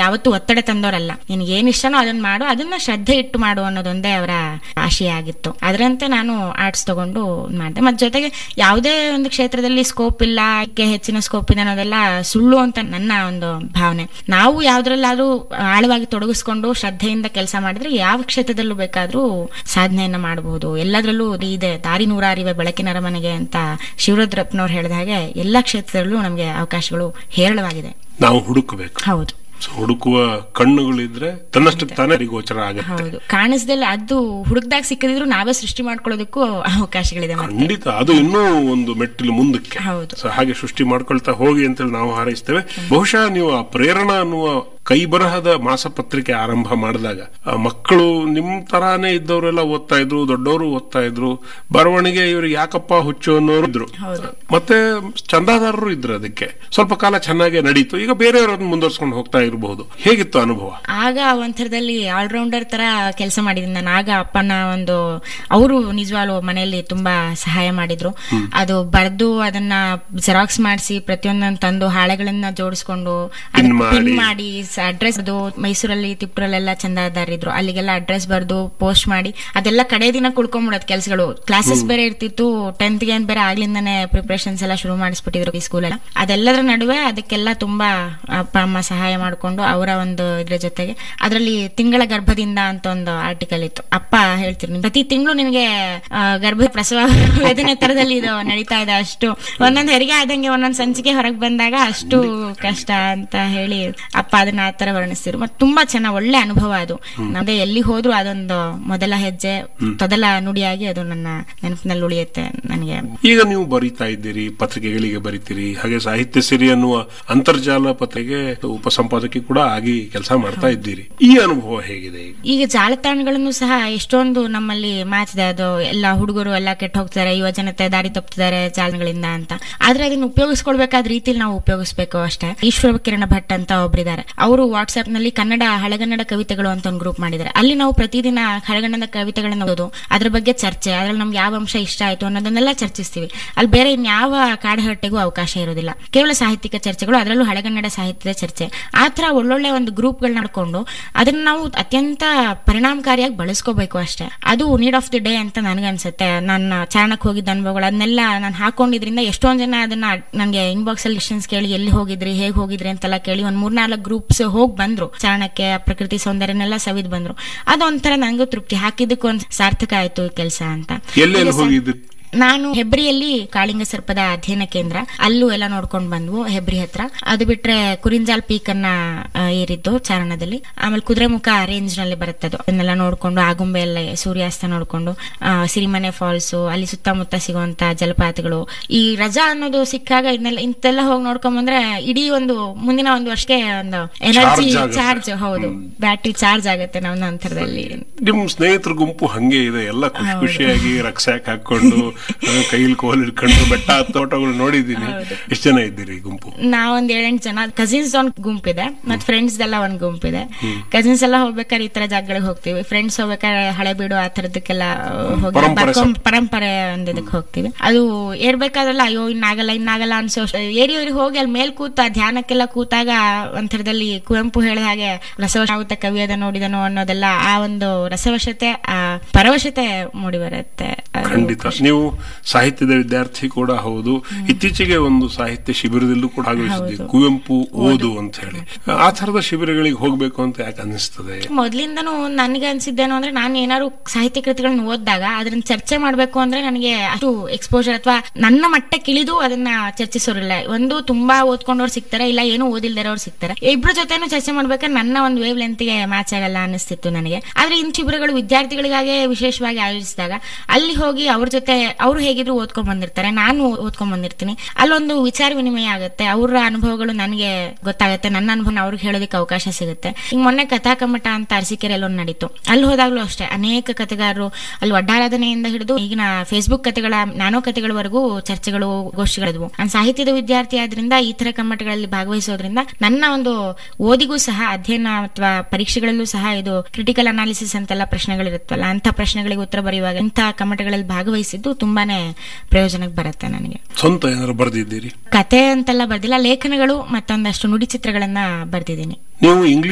ಯಾವತ್ತೂ ಒತ್ತಡ ತಂದವರಲ್ಲ ನಿನ್ಗೆ ಏನ್ ಇಷ್ಟನೋ ಅದನ್ನ ಮಾಡು ಅದನ್ನ ಶ್ರದ್ಧೆ ಇಟ್ಟು ಮಾಡು ಅನ್ನೋದೊಂದೇ ಅವರ ಆಶಯ ಆಗಿತ್ತು ಅದರಂತೆ ನಾನು ಆರ್ಟ್ಸ್ ತಗೊಂಡು ಮಾಡಿದೆ ಮತ್ತೆ ಜೊತೆಗೆ ಯಾವುದೇ ಒಂದು ಕ್ಷೇತ್ರದಲ್ಲಿ ಸ್ಕೋಪ್ ಇಲ್ಲ ಇದಕ್ಕೆ ಹೆಚ್ಚಿನ ಸ್ಕೋಪ್ ಇದೆ ಅನ್ನೋದೆಲ್ಲ ಸುಳ್ಳು ಅಂತ ನನ್ನ ಒಂದು ಭಾವನೆ ನಾವು ಯಾವ್ದ್ರಲ್ಲಾದ್ರೂ ಆಳವಾಗಿ ತೊಡಗಿಸ್ಕೊಂಡು ಶ್ರದ್ಧೆಯಿಂದ ಕೆಲಸ ಮಾಡಿದ್ರೆ ಯಾವ ಕ್ಷೇತ್ರದಲ್ಲೂ ಬೇಕಾದ್ರೂ ಸಾಧನೆಯನ್ನ ಮಾಡಬಹುದು ಎಲ್ಲದರಲ್ಲೂ ಇದೆ ದಾರಿ ನೂರಾರಿವೆ ಬೆಳಕಿನ ಅರಮನೆಗೆ ಅಂತ ಶಿವರುದ್ರಪ್ಪನವ್ರು ಹೇಳಿದ ಹಾಗೆ ಎಲ್ಲಾ ಕ್ಷೇತ್ರದಲ್ಲೂ ನಮಗೆ ಅವಕಾಶಗಳು ಹೇರಳವಾಗಿದೆ ನಾವು ಹುಡುಕಬೇಕು ಹೌದು ಸೊ ಹುಡುಕುವ ಕಣ್ಣುಗಳಿದ್ರೆ ತನ್ನಷ್ಟಕ್ಕೆ ತಾನೇ ಗೋಚರ ಆಗುತ್ತೆ ಹೌದು ಕಾಣಿಸ್ದಲ್ಲ ಅದು ಹುಡುಕ್ದಾಗ ಸಿಕ್ಕದಿದ್ರು ನಾವೇ ಸೃಷ್ಟಿ ಮಾಡ್ಕೊಳ್ಳೋದಕ್ಕೂ ಅವಕಾಶಗಳಿದೆ ಮತ್ತೆ ಖಂಡಿತ ಅದು ಇನ್ನೂ ಒಂದು ಮೆಟ್ಟಿಲು ಮುಂದಕ್ಕೆ ಹೌದು. ಸೊ ಹಾಗೆ ಸೃಷ್ಟಿ ಮಾಡ್ಕೊಳ್ತಾ ಹೋಗಿ ಅಂತೇಳಿ ನಾವು ಹಾರೈಸ್ತೇವೆ ಬಹುಶಃ ನೀವು ಆ ಪ್ರೇರಣಾ ಅನ್ನುವ ಕೈ ಬರಹದ ಮಾಸಪತ್ರಿಕೆ ಆರಂಭ ಮಾಡಿದಾಗ ಆ ಮಕ್ಕಳು ನಿಮ್ ತರಾನೇ ಇದ್ದವರೆಲ್ಲ ಓದ್ತಾ ಇದ್ರು ದೊಡ್ಡವರು ಓದ್ತಾ ಇದ್ರು ಬರವಣಿಗೆ ಇವ್ರಿಗೆ ಯಾಕಪ್ಪ ಹುಚ್ಚು ಅನ್ನೋರು ಇದ್ರು ಹೌದು. ಮತ್ತೆ ಚಂದಾದಾರರು ಇದ್ರು ಅದಕ್ಕೆ ಸ್ವಲ್ಪ ಕಾಲ ಚೆನ್ನಾಗೇ ನಡೀತು ಈಗ ಬೇರೆಯವರನ್ನು ಮುಂದುವರ್ಸ್ಕೊಂಡು ಹೋಗ್ತಾ ಇರಬಹುದು ಹೇಗಿತ್ತು ಅನುಭವ ಆಗ ಒಂಥರದಲ್ಲಿ ಆಲ್ರೌಂಡರ್ ತರ ಕೆಲಸ ಮಾಡಿದ್ದೀನಿ ನಾನು ಆಗ ಅಪ್ಪನ ಒಂದು ಅವರು ನಿಜವಾಗ್ಲು ಮನೆಯಲ್ಲಿ ತುಂಬಾ ಸಹಾಯ ಮಾಡಿದ್ರು ಅದು ಬರೆದು ಅದನ್ನ ಜೆರಾಕ್ಸ್ ಮಾಡಿಸಿ ಪ್ರತಿಯೊಂದನ್ನು ತಂದು ಹಾಳೆಗಳನ್ನ ಜೋಡಿಸ್ಕೊಂಡು Pin ಪಿನ್ ಮಾಡಿ. ಮಾಡಿ ಅಡ್ರೆಸ್ ಬರ್ದು ಮೈಸೂರಲ್ಲಿ ತಿಪ್ಟೂರಲ್ಲೆಲ್ಲ ಚಂದಾದಾರಿದ್ರು ಅಲ್ಲಿಗೆಲ್ಲ ಅಡ್ರೆಸ್ ಬರ್ದು ಪೋಸ್ಟ್ ಮಾಡಿ ಅದೆಲ್ಲ ಕಡೆ ದಿನ ಕುಳ್ಕೊಂಡ್ಬಿಡೋದು ಕೆಲಸಗಳು ಕ್ಲಾಸಸ್ ಬೇರೆ ಇರ್ತಿತ್ತು ಟೆಂತ್ ಗೆ ಅಂತ ಬೇರೆ ಆಗ್ಲಿಂದಾನೆ ಪ್ರಿಪರೇಷನ್ಸ್ ಎಲ್ಲ ಶುರು ಮಾಡಿಸ್ಬಿಟ್ಟಿದ್ರು ಈ ಸ್ಕೂಲೆಲ್ಲ ಅದೆಲ್ಲದರ ನಡುವೆ ಅದಕ್ಕೆಲ್ಲ ತುಂಬಾ ಅಪ್ಪ ಅಮ್ಮ ಸಹಾಯ ಮಾಡಿಕೊಂಡು ಅವರ ಒಂದು ಇದ್ರ ಜೊತೆಗೆ ಅದರಲ್ಲಿ ತಿಂಗಳ ಗರ್ಭದಿಂದ ಅಂತ ಒಂದು ಆರ್ಟಿಕಲ್ ಇತ್ತು ಅಪ್ಪ ಹೇಳ್ತಿರು ಪ್ರತಿ ತಿಂಗಳು ನಿನಗೆ ಆ, ಗರ್ಭ ಪ್ರಸವ ವೇದನೆ ತರದಲ್ಲಿ ಇದು ನಡೀತಾ ಇದೆ ಅಷ್ಟು ಒಂದೊಂದು ಹೆರಿಗೆ ಆದಂಗೆ ಒಂದೊಂದು ಸಂಚಿಕೆ ಹೊರಗೆ ಬಂದಾಗ ಅಷ್ಟು ಕಷ್ಟ ಅಂತ ಹೇಳಿ ಅಪ್ಪ ಅದನ್ನ ಆ ತರ ವರ್ಣಿಸ್ತಿರು ಮತ್ತೆ ತುಂಬಾ ಚೆನ್ನಾಗ್ ಒಳ್ಳೆ ಅನುಭವ ಅದು ನಮ್ದೇ ಎಲ್ಲಿ ಹೋದ್ರು ಅದೊಂದು ಮೊದಲ ಹೆಜ್ಜೆ ತೊದಲ ನುಡಿಯಾಗಿ ಅದು ನನ್ನ ನೆನಪಿನಲ್ಲಿ ಉಳಿಯುತ್ತೆ ನನಗೆ ಈಗ ನೀವು ಬರೀತಾ ಇದ್ದೀರಿ ಪತ್ರಿಕೆಗಳಿಗೆ ಬರೀತೀರಿ ಹಾಗೆ ಸಾಹಿತ್ಯ ಸಿರಿ ಅನ್ನುವ ಅಂತರ್ಜಾಲ ಪತ್ರಿಕೆ ಉಪಸಂಪಾದಕಿ ಕೂಡ ಆಗಿ ಕೆಲಸ ಮಾಡ್ತಾ ಇದ್ದೀರಿ ಈ ಅನುಭವ ಹೇಗಿದೆ ಈಗ ಈಗ ಜಾಲತಾಣಗಳನ್ನು ಸಹ ಎಷ್ಟೊಂದು ನಮ್ಮಲ್ಲಿ ಮಾತಿದೆ ಅದು ಎಲ್ಲ ಹುಡುಗರು ಎಲ್ಲ ಕೆಟ್ಟ ಹೋಗ್ತಾರೆ ಯುವ ಜನತೆ ದಾರಿ ತಪ್ಪುತ್ತಿದ್ದಾರೆ ಜಾಲಗಳಿಂದ ಅಂತ ಆದ್ರೆ ಅದನ್ನ ಉಪಯೋಗಿಸ್ಕೊಳ್ಬೇಕಾದ ರೀತಿಯಲ್ಲಿ ನಾವು ಉಪಯೋಗಿಸ್ಬೇಕು ಅಷ್ಟೇ ಈಶ್ವರ ಕಿರಣ ಭಟ್ ಅಂತ ಒಬ್ರಿದ್ದಾರೆ ಅವರು ವಾಟ್ಸ್ಆಪ್ ನಲ್ಲಿ ಕನ್ನಡ ಹಳೆಗನ್ನಡ ಕವಿತೆಗಳು ಅಂತ ಒಂದು ಗ್ರೂಪ್ ಮಾಡಿದ್ದಾರೆ ಅಲ್ಲಿ ನಾವು ಪ್ರತಿದಿನ ಹಳೆಗನ್ನಡ ಕವಿತೆಗಳನ್ನ ಓದೋದು ಅದ್ರ ಬಗ್ಗೆ ಚರ್ಚೆ ಅದ್ರಲ್ಲಿ ನಮ್ಗೆ ಯಾವ ಅಂಶ ಇಷ್ಟ ಆಯ್ತು ಅನ್ನೋದನ್ನೆಲ್ಲ ಚರ್ಚಿಸ್ತೀವಿ ಅಲ್ಲಿ ಬೇರೆ ಇನ್ಯಾವ ಕಾಡಹಟ್ಟೆಗೂ ಅವಕಾಶ ಇರೋದಿಲ್ಲ ಕೇವಲ ಸಾಹಿತ್ಯಿಕ ಚರ್ಚೆಗಳು ಅದರಲ್ಲೂ ಹಳೆಗನ್ನಡ ಸಾಹಿತ್ಯದ ಚರ್ಚೆ ಆ ತರ ಒಳ್ಳೊಳ್ಳೆ ಒಂದು ಗ್ರೂಪ್ಗಳನ್ನ ಮಾಡ್ಕೊಂಡು ಅದನ್ನ ನಾವು ಅತ್ಯಂತ ಪರಿಣಾಮಕಾರಿಯಾಗಿ ಬಳಸ್ಕೋಬೇಕು ಅಷ್ಟೇ ಅದು ನೀಡ್ ಆಫ್ ದಿ ಡೇ ಅಂತ ನನಗನ್ಸುತ್ತೆ ನನ್ನ ಚಾರಣಕ್ಕೆ ಹೋಗಿದ್ದ ಅನುಭವಗಳು ಅದನ್ನೆಲ್ಲ ನಾನು ಹಾಕೊಂಡಿದ್ರಿಂದ ಎಷ್ಟೊಂದ್ ಜನ ಅದನ್ನ ನನಗೆ ಇನ್ಬಾಕ್ಸ್ ಅಲ್ಲಿ ಕ್ವಶನ್ಸ್ ಕೇಳಿ ಎಲ್ಲಿ ಹೋಗಿದ್ರಿ ಹೇಗೆ ಹೋಗಿದ್ರಿ ಅಂತೆಲ್ಲ ಕೇಳಿ ಒಂದ್ ಮೂರ್ನಾಲ್ಕು ಗ್ರೂಪ್ಸ್ ಹೋಗಿ ಬಂದ್ರು ಚಾರಣಕ್ಕೆ ಆ ಪ್ರಕೃತಿ ಸೌಂದರ್ಯನೆಲ್ಲ ಸವಿದ್ ಬಂದ್ರು ಅದೊಂಥರ ನಂಗೂ ತೃಪ್ತಿ ಹಾಕಿದ್ದಕ್ಕೂ ಒಂದ್ ಸಾರ್ಥಕ ಆಯ್ತು ಕೆಲಸ ಅಂತ ಎಲ್ಲೆಲ್ಲಿ ಈಗ ಸ- ಹೋಗಿದ್ರಿ ನಾನು ಹೆಬ್ರಿಯಲ್ಲಿ ಕಾಳಿಂಗ ಸರ್ಪದ ಅಧ್ಯಯನ ಕೇಂದ್ರ ಅಲ್ಲೂ ಎಲ್ಲ ನೋಡ್ಕೊಂಡ್ ಬಂದ್ವು ಹೆಬ್ರಿ ಹತ್ರ ಅದು ಬಿಟ್ರೆ ಕುರಿಂಜಾಲ್ ಪೀಕ್ ಅನ್ನ ಆ, ಏರಿದ್ದು ಚಾರಣದಲ್ಲಿ ಆಮೇಲೆ ಕುದುರೆಮುಖ ರೇಂಜ್ ನಲ್ಲಿ ಬರುತ್ತೆ ಅದು ಅದನ್ನೆಲ್ಲ ನೋಡ್ಕೊಂಡು ಆಗುಂಬೆ ಎಲ್ಲ ಸೂರ್ಯಾಸ್ತ ನೋಡ್ಕೊಂಡು ಆ, ಸಿರಿಮನೆ ಫಾಲ್ಸ್ ಅಲ್ಲಿ ಸುತ್ತಮುತ್ತ ಸಿಗುವಂತ ಜಲಪಾತಗಳು ಈ ರಜಾ ಅನ್ನೋದು ಸಿಕ್ಕಾಗ ಇದನ್ನೆಲ್ಲ ಇಂತೆಲ್ಲ ಹೋಗಿ ನೋಡ್ಕೊಂಡ್ ಬಂದ್ರೆ ಇಡೀ ಒಂದು ಮುಂದಿನ ಒಂದು ವರ್ಷಕ್ಕೆ ಒಂದು ಎನರ್ಜಿ Charge ಆಗುತ್ತೆ. ಚಾರ್ಜ್ ಹೌದು ಬ್ಯಾಟ್ರಿ ಚಾರ್ಜ್ ಆಗುತ್ತೆ ನಮ್ಮ ನಂತರದಲ್ಲಿ ನಿಮ್ ಸ್ನೇಹಿತರ ಗುಂಪು ಹಂಗೆ ಇದೆ ಎಲ್ಲ ಖುಷಿ ಖುಷಿಯಾಗಿ ರಕ್ಸಾಕ್ ಹಾಕೊಂಡು ಆ, ಕೈಲಿ ಕೋಲ್ ಹಿಡ್ಕೊಂಡು ಬೆಟ್ಟ ತೋಟಗಳು ನೋಡಿದೀನಿ ಎಷ್ಟು ಜನ ಇದ್ದೀರಿ ಈ ಗುಂಪು ನಾವೊಂದ್ ಏಳೆಂಟು ಜನ ಕಸಿನ್ಸ್ ಒಂದ್ ಗುಂಪಿದೆ ಮತ್ ಫ್ರೆಂಡ್ಸ್ ಎಲ್ಲ ಒಂದ್ ಗುಂಪಿದೆ ಕಸಿನ್ಸ್ ಎಲ್ಲ ಹೋಗ್ಬೇಕಾದ್ರೆ ಈ ತರ ಜಾಗಗಳಿಗೆ ಹೋಗ್ತೀವಿ ಫ್ರೆಂಡ್ಸ್ ಹೋಗ್ಬೇಕಾದ್ರೆ ಹಳೆಬೀಡು ಆ ತರದಕ್ಕೆಲ್ಲ ಹೋಗಿ ಪರಂಪರೆ ಬರ್ಕೊಂಡ್- ಪರಂಪರೆ ಒಂದ್ ಇದಕ್ ಹೋಗ್ತೀವಿ ಅದು ಏರ್ಬೇಕಾದ್ರಲ್ಲ ಅಯ್ಯೋ ಇನ್ನಾಗಲ್ಲ ಇನ್ನಾಗಲ್ಲ ಅನ್ಸೋ ಅಷ್ಟು ಏರಿ ಏರಿ ಹೋಗಿ ಅಲ್ಲಿ ಮೇಲ್ ಕೂತ ಧ್ಯಾನಕ್ಕೆಲ್ಲ ಕೂತಾಗ ಒಂಥರದಲ್ಲಿ ಕುವೆಂಪು ಹೇಳಿದ ಹಾಗೆ ರಸವಶಾವತ ಕವಿಯದ ನೋಡಿದನು ಅನ್ನೋದೆಲ್ಲ ಆ ಒಂದು ರಸವಶತೆ ಆ ಪರವಶತೆ ಮೂಡಿ ಬರುತ್ತೆ ಅದು ಖಂಡಿತ ನೀವು ಸಾಹಿತ್ಯದ ವಿದ್ಯಾರ್ಥಿ ಕೂಡ ಹೌದು ಇತ್ತೀಚೆಗೆ ಒಂದು ಸಾಹಿತ್ಯ ಶಿಬಿರದಲ್ಲೂ ಕೂಡ ಭಾಗವಹಿಸಿದ್ದೀರಿ ಕುವೆಂಪು ಓದು ಅಂತ ಹೇಳಿ ಆ ತರದ ಶಿಬಿರಗಳಿಗೆ ಹೋಗ್ಬೇಕು ಅಂತ ಯಾಕೆ ಅನಿಸ್ತದೆ ಮೊದ್ಲಿಂದನೂ ನನಗೆ ಅನ್ಸಿದ್ದೇನು ಅಂದ್ರೆ ನಾನು ಏನಾದ್ರು ಸಾಹಿತ್ಯ ಕೃತಿಗಳನ್ನ ಓದಿದಾಗ ಅದನ್ನ ಚರ್ಚೆ ಮಾಡ್ಬೇಕು ಅಂದ್ರೆ ನನಗೆ ಅಷ್ಟು ಎಕ್ಸ್ಪೋಜರ್ ಅಥವಾ ನನ್ನ ಮಟ್ಟಕ್ಕೆ ಇಳಿದು ಅದನ್ನ ಚರ್ಚಿಸೋರಿಲ್ಲ ಒಂದು ತುಂಬಾ ಓದ್ಕೊಂಡವ್ರು ಸಿಗ್ತಾರೆ ಇಲ್ಲ ಏನು ಓದಿಲ್ದಿರೋರು ಸಿಗ್ತಾರೆ ಇಬ್ರ ಜೊತೆನೂ ಚರ್ಚೆ ಮಾಡ್ಬೇಕಾದ್ರೆ ನನ್ನ ಒಂದು ವೇವ್ ಲೆಂತ್ಗೆ ಮ್ಯಾಚ್ ಆಗಲ್ಲ ಅನಿಸ್ತಿತ್ತು ನನಗೆ ಆದ್ರೆ ಇನ್ ಶಿಬಿರಗಳು ವಿದ್ಯಾರ್ಥಿಗಳಿಗಾಗೆ ವಿಶೇಷವಾಗಿ ಆಯೋಜಿಸಿದಾಗ ಅಲ್ಲಿ ಹೋಗಿ ಅವ್ರ ಜೊತೆ ಅವ್ರು ಹೇಗಿದ್ರು ಓದ್ಕೊಂಡ್ ಬಂದಿರ್ತಾರೆ ನಾನು ಓದ್ಕೊಂಡ್ ಬಂದಿರ್ತೀನಿ ಅಲ್ಲೊಂದು ವಿಚಾರ ವಿನಿಮಯ ಆಗುತ್ತೆ ಅವರ ಅನುಭವಗಳು ನನಗೆ ಗೊತ್ತಾಗುತ್ತೆ ನನ್ನ ಅನುಭವ ಅವ್ರಿಗೆ ಹೇಳೋದಕ್ಕೆ ಅವಕಾಶ ಸಿಗುತ್ತೆ ಈಗ ಮೊನ್ನೆ ಕಥಾ ಕಮ್ಮಟ ಅಂತ ಅರಸೀಕೆರೆಯಲ್ಲಿ ಒಂದು ನಡೀತು ಅಲ್ಲಿ ಹೋದಾಗ್ಲೂ ಅಷ್ಟೇ ಅನೇಕ ಕಥೆಗಾರರು ಅಲ್ಲಿ ಒಡ್ಡಾರಾಧನೆಯಿಂದ ಹಿಡಿದು ಈಗಿನ ಫೇಸ್ಬುಕ್ ಕಥೆಗಳ ನ್ಯಾನೋ ಕಥೆಗಳವರೆಗೂ ಚರ್ಚೆಗಳು ಗೋಷ್ಠಿಗಳಿದ್ವು ನಾನು ಸಾಹಿತ್ಯದ ವಿದ್ಯಾರ್ಥಿ ಆದ್ರಿಂದ ಈ ತರ ಕಮ್ಮಟಗಳಲ್ಲಿ ಭಾಗವಹಿಸೋದ್ರಿಂದ ನನ್ನ ಒಂದು ಓದಿಗೂ ಸಹ ಅಧ್ಯಯನ ಅಥವಾ ಪರೀಕ್ಷೆಗಳಲ್ಲೂ ಸಹ ಇದು ಕ್ರಿಟಿಕಲ್ ಅನಾಲಿಸಿಸ್ ಅಂತೆಲ್ಲ ಪ್ರಶ್ನೆಗಳಿರುತ್ತಲ್ಲ ಅಂತ ಪ್ರಶ್ನೆಗಳಿಗೆ ಉತ್ತರ ಬರೆಯುವಾಗ ಇಂಥ ಕಮ್ಮಟಗಳಲ್ಲಿ ಭಾಗವಹಿಸಿದ್ದು ತುಂಬಾನೇ ಪ್ರಯೋಜನಕ್ಕೆ ಬರುತ್ತೆ ನನಗೆ ಸ್ವಂತ ಏನಾದ್ರು ಬರೆದಿದ್ದೀರಿ ಕತೆ ಅಂತೆಲ್ಲ ಬರ್ದಿಲ್ಲ ಲೇಖನಗಳು ಮತ್ತೊಂದಷ್ಟು ನುಡಿ ಚಿತ್ರಗಳನ್ನ ಬರ್ದಿದ್ದೀನಿ ನೀವು ಇಂಗ್ಲಿಷ್